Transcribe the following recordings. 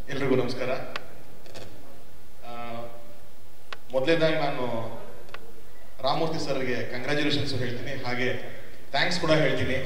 ಎಲ್ರಿಗೂ ನಮಸ್ಕಾರ ಮೊದಲನೇದಾಗಿ ನಾನು ರಾಮಮೂರ್ತಿ ಸರ್ಗೆ ಕಂಗ್ರ್ಯಾಚುಲೇಷನ್ಸ್ ಹೇಳ್ತೀನಿ ಹಾಗೆ ಥ್ಯಾಂಕ್ಸ್ ಕೂಡ ಹೇಳ್ತೀನಿ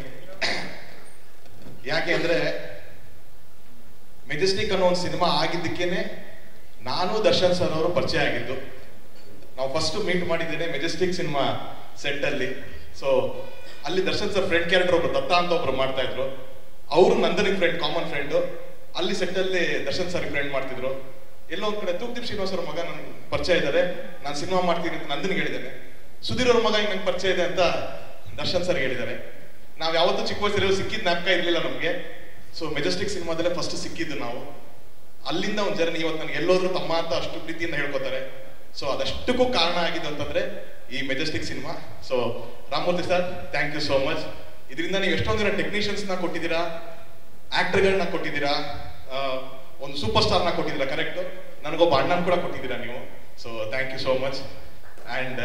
ಯಾಕೆ ಅಂದ್ರೆ ಮೆಜೆಸ್ಟಿಕ್ ಅನ್ನೋ ಒಂದು ಸಿನಿಮಾ ಆಗಿದ್ದಕ್ಕೇನೆ ನಾನು ದರ್ಶನ್ ಸರ್ ಅವರು ಪರಿಚಯ ಆಗಿದ್ದು ನಾವು ಫಸ್ಟ್ ಮೀಟ್ ಮಾಡಿದ್ದೇನೆ ಮೆಜೆಸ್ಟಿಕ್ ಸಿನಿಮಾ ಸೆಟ್ ಅಲ್ಲಿ ಸೊ ಅಲ್ಲಿ ದರ್ಶನ್ ಸರ್ ಫ್ರೆಂಡ್ ಕ್ಯಾರೆಕ್ಟರ್ ಒಬ್ರು ದತ್ತ ಅಂತ ಒಬ್ರು ಮಾಡ್ತಾ ಇದ್ರು ಅವರು ನಂದನಿಗೆ ಫ್ರೆಂಡ್ ಕಾಮನ್ ಫ್ರೆಂಡ್ ಅಲ್ಲಿ ಸೆಟ್ ಅಲ್ಲಿ ದರ್ಶನ್ ಸರ್ ಫ್ರೆಂಡ್ ಮಾಡ್ತಿದ್ರು ಎಲ್ಲೋ ಒಂದ್ ಕಡೆ ತೂಕ್ದೀಪ್ ಶ್ರೀನಿವಾಸ್ ಅವ್ರ ಮಗ ನನ್ ಪರಿಚಯ ಇದ್ದಾರೆ ನಾನು ಸಿನಿಮಾ ಮಾಡ್ತೀನಿ ಅಂತ ನಂದನಿಗೆ ಹೇಳಿದ್ದೇನೆ ಸುಧೀರ್ ಅವ್ರ ಮಗ ಹಿಂಗ್ ನಂಗೆ ಪರಿಚಯ ಇದೆ ಅಂತ ದರ್ಶನ್ ಸರ್ ಹೇಳಿದ್ದಾರೆ ನಾವ್ ಯಾವತ್ತೂ ಚಿಕ್ಕ ವಯಸ್ಸಲ್ಲಿ ಸಿಕ್ಕಿದ್ ಜ್ಞಾಪಕ ಇರ್ಲಿಲ್ಲ ನಮ್ಗೆ ಸೊ ಮೆಜೆಸ್ಟಿಕ್ ಸಿನಿಮಾದಲ್ಲೇ ಫಸ್ಟ್ ಸಿಕ್ಕಿದ್ದು ನಾವು ಅಲ್ಲಿಂದ ಒಂದು ಜರ್ನಿ ಇವತ್ತು ನನಗೆ ಎಲ್ಲೋದ್ರು ತಮ್ಮ ಅಂತ ಅಷ್ಟು ಪ್ರೀತಿಯಿಂದ ಹೇಳ್ಕೊತಾರೆ ಸೊ ಅದಷ್ಟಕ್ಕೂ ಕಾರಣ ಆಗಿದೆ ಅಂತಂದ್ರೆ ಈ Majestic cinema so Ramamurthy sir thank you so much ಇದರಿಂದ ನೀವು ಎಷ್ಟೊಂದು ಜನ ಟೆಕ್ನಿಷಿಯನ್ಸ್ ನ ಕೊಟ್ಟಿದ್ದೀರಾ ಆಕ್ಟರ್ಗಳನ್ನ ಕೊಟ್ಟಿದ್ದೀರಾ ಆ, ಒಂದು ಸೂಪರ್ ಸ್ಟಾರ್ ನ ಕೊಟ್ಟಿದ್ದೀರಾ ಕರೆಕ್ಟ್ ನನಗೊಬ್ಬ ಅಣ್ಣನ್ ಕೂಡ ಕೊಟ್ಟಿದ್ದೀರಾ ನೀವು so thank you so much and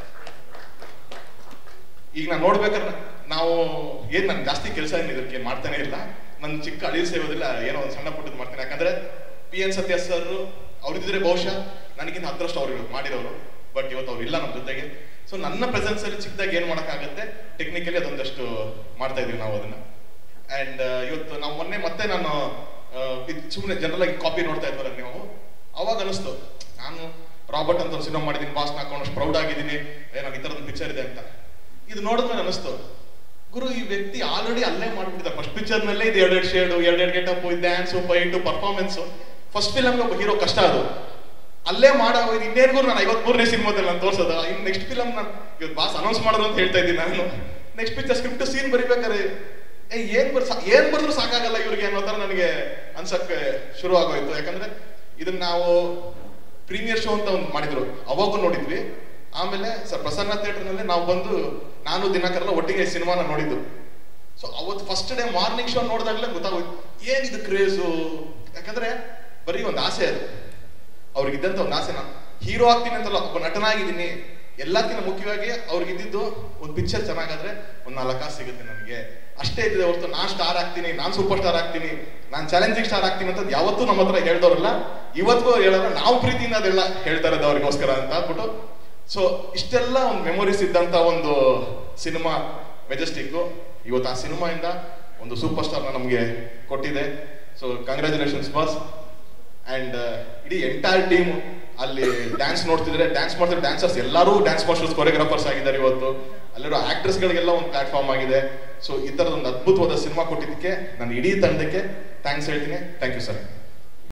ಈಗ ನಾನು ನೋಡ್ಬೇಕಾದ್ರೆ ನಾವು ಏನ್ ನನ್ ಜಾಸ್ತಿ ಕೆಲಸ ಏನು ಇದಕ್ಕೆ ಮಾಡ್ತಾನೆ ಇಲ್ಲ ನನ್ನ ಚಿಕ್ಕ ಅಳಿಲ್ ಸೇವೋದಿಲ್ಲ ಏನೋ ಒಂದು ಸಣ್ಣ ಪುಟ್ಟದ್ ಮಾಡ್ತೇನೆ ಯಾಕಂದ್ರೆ ಪಿ ಎನ್ ಸತ್ಯ ಸರ್ ಅವ್ರಿದ್ರೆ ಬಹುಶಃ ನನಗಿಂತ ಹತ್ತರಷ್ಟು ಅವ್ರು ಮಾಡಿರೋರು ಬಟ್ ಇವತ್ತು ಅವ್ರು ಇಲ್ಲ ನಮ್ಮ ಜೊತೆಗೆ ಸೊ ನನ್ನ ಪ್ರೆಸೆನ್ಸ್ ಅಲ್ಲಿ ಚಿಕ್ಕದಾಗಿ ಏನ್ ಮಾಡಕ್ಕಾಗತ್ತೆ ಟೆಕ್ನಿಕಲಿ ಅದೊಂದಷ್ಟು ಮಾಡ್ತಾ ಇದೀವಿ ನಾವು ಅದನ್ನ ಅಂಡ್ ಇವತ್ತು ನಾವು ಮೊನ್ನೆ ಮತ್ತೆ ನಾನು ಸುಮ್ಮನೆ ಜನರಲ್ ಆಗಿ ಕಾಪಿ ನೋಡ್ತಾ ಇದ್ವಲ್ಲ ನೀವು ಅವಾಗ ಅನಿಸ್ತು ನಾನು ರಾಬರ್ಟ್ ಅಂತ ಒಂದು ಸಿನಿಮಾ ಮಾಡಿದ್ದೀನಿ ಬಾಸ್ ಹಾಕೊಂಡು ಅಷ್ಟು ಪ್ರೌಡ್ ಆಗಿದ್ದೀನಿ ಏ ನಾನು ಈ ಥರದೊಂದು ಪಿಕ್ಚರ್ ಇದೆ ಅಂತ ಇದು ನೋಡಿದ್ಮೇಲೆ ಅನಿಸ್ತು ಗುರು ಈ ವ್ಯಕ್ತಿ ಆಲ್ರೆಡಿ ಅಲ್ಲೇ ಮಾಡ್ಬಿಟ್ಟಿದ್ದ ಫಸ್ಟ್ ಪಿಕ್ಚರ್ ನಲ್ಲೇ ಇದು ಎರಡೆರಡು ಶೇಡು ಎರಡೆರಡು getup dance fight performance first ಫಿಲಮ್ಗೆ ಒಬ್ಬ ಹೀರೋ ಕಷ್ಟ ಅದು ಅಲ್ಲೇ ಮಾಡೋ ಇನ್ನೇನ್ಗೂ ನಾನು ಐವತ್ಮೂರನೇ ಸಿನಿಮಾದಲ್ಲಿ ನಾನು ತೋರ್ಸೋದ ಇನ್ನು ನೆಕ್ಸ್ಟ್ ಫಿಲಮ್ ನಾನು ಇವತ್ತು ಬಾಸ್ ಅನೌನ್ಸ್ ಮಾಡೋದು ಅಂತ ಹೇಳ್ತಾ ಇದ್ದೀನಿ ನಾನು ನೆಕ್ಸ್ಟ್ ಪಿಕ್ಚರ್ ಸ್ಕ್ರಿಪ್ಟ್ ಸೀನ್ ಬರಿಬೇಕಾದ್ರೆ ಏ ಏನ್ ಬರ್ ಏನ್ ಬರೆದ್ರು ಸಾಕಾಗಲ್ಲ ಇವ್ರಿಗೆ ಅನ್ನೋ ತರ ನನಗೆ ಅನ್ಸಕ್ಕೆ ಶುರು ಆಗೋಯ್ತು ಯಾಕಂದ್ರೆ ಇದನ್ನ ನಾವು ಪ್ರೀಮಿಯರ್ ಶೋ ಅಂತ ಒಂದು ಮಾಡಿದ್ರು ಅವಾಗೂ ನೋಡಿದ್ವಿ ಆಮೇಲೆ ಸರ್ ಪ್ರಸನ್ನ ಥಿಯೇಟರ್ ನಲ್ಲಿ ನಾವು ಬಂದು ನಾನು ದಿನಕರೆಲ್ಲ ಒಟ್ಟಿಗೆ ಸಿನಿಮಾನ ನೋಡಿದ್ದು ಸೊ ಅವತ್ತು ಫಸ್ಟ್ ಡೇ ಮಾರ್ನಿಂಗ್ ಶೋ ನೋಡಿದಾಗಲೇ ಗೊತ್ತಾಗೋಯ್ತು ಏನಿದು ಕ್ರೇಜು ಯಾಕಂದ್ರೆ ಬರೀ ಒಂದು ಆಸೆ ಅದು ಅವ್ರಿಗಿದ್ದಂತ ಒಂದು ಆಸೆ ನಾನು ಹೀರೋ ಆಗ್ತೀನಿ ಅಂತಲ್ಲ ಒಬ್ಬ ನಟನಾಗಿದ್ದೀನಿ ಎಲ್ಲಕ್ಕಿಂತ ಮುಖ್ಯವಾಗಿ ಅವ್ರಿಗಿದ್ದಿದ್ದು ಒಂದು ಪಿಕ್ಚರ್ ಚೆನ್ನಾಗಾದ್ರೆ ಒಂದು ನಾಲ್ಕು ಕಾಸು ಸಿಗುತ್ತೆ ನನಗೆ ಅಷ್ಟೇ ಇದ್ದಿದೆ ಹೊರತು ನಾನ್ ಸ್ಟಾರ್ ಆಗ್ತೀನಿ ನಾನ್ ಸೂಪರ್ ಸ್ಟಾರ್ ಆಗ್ತೀನಿ ನಾನ್ ಚಾಲೆಂಜಿಂಗ್ ಸ್ಟಾರ್ ಆಗ್ತೀನಿ ಅಂತ ಯಾವತ್ತೂ ನಮ್ಮ ಹತ್ರ ಹೇಳ್ದವ್ರಲ್ಲ ಇವತ್ತಿಗೂ ಹೇಳೋಲ್ಲ ನಾವು ಪ್ರೀತಿಯಿಂದ ಅದೆಲ್ಲ ಹೇಳ್ತಾ ಇರೋದು ಅವ್ರಿಗೋಸ್ಕರ ಅಂತ ಅಂದ್ಬಿಟ್ಟು ಸೊ ಇಷ್ಟೆಲ್ಲ ಒಂದು ಮೆಮೊರೀಸ್ ಇದ್ದಂತ ಒಂದು ಸಿನಿಮಾ ಮೆಜೆಸ್ಟಿಕ್ ಇವತ್ತು ಆ ಸಿನಿಮಾಯಿಂದ ಒಂದು ಸೂಪರ್ ಸ್ಟಾರ್ನ ನಮಗೆ ಕೊಟ್ಟಿದೆ ಸೊ ಕಂಗ್ರ್ಯಾಚುಲೇಷನ್ಸ್ ಬಾಸ್ ಅಂಡ್ ಇಡೀ ಎಂಟೈರ್ ಟೀಮ್ ಅಲ್ಲಿ ಡ್ಯಾನ್ಸ್ ನೋಡ್ತಿದ್ರೆ ಡ್ಯಾನ್ಸ್ ಮಾಡ್ತಿದ್ರೆ ಡ್ಯಾನ್ಸರ್ಸ್ ಎಲ್ಲರೂ ಡ್ಯಾನ್ಸ್ ಮಾಸ್ಟರ್ಸ್ ಕೊರಿಯೋಗ್ರಾಫರ್ಸ್ ಆಗಿದ್ದಾರೆ ಇವತ್ತು ಅಲ್ಲಿರೋ ಆಕ್ಟರ್ಸ್ ಗಳಿಗೆಲ್ಲ ಒಂದು ಪ್ಲಾಟ್ಫಾರ್ಮ್ ಆಗಿದೆ ಸೊ ಈ ತರದ ಒಂದು ಅದ್ಭುತವಾದ ಸಿನಿಮಾ ಕೊಟ್ಟಿದ್ದಕ್ಕೆ ನಾನು ಇಡೀ ತಂಡಕ್ಕೆ ಥ್ಯಾಂಕ್ಸ್ ಹೇಳ್ತೀನಿ ಥ್ಯಾಂಕ್ ಯು ಸರ್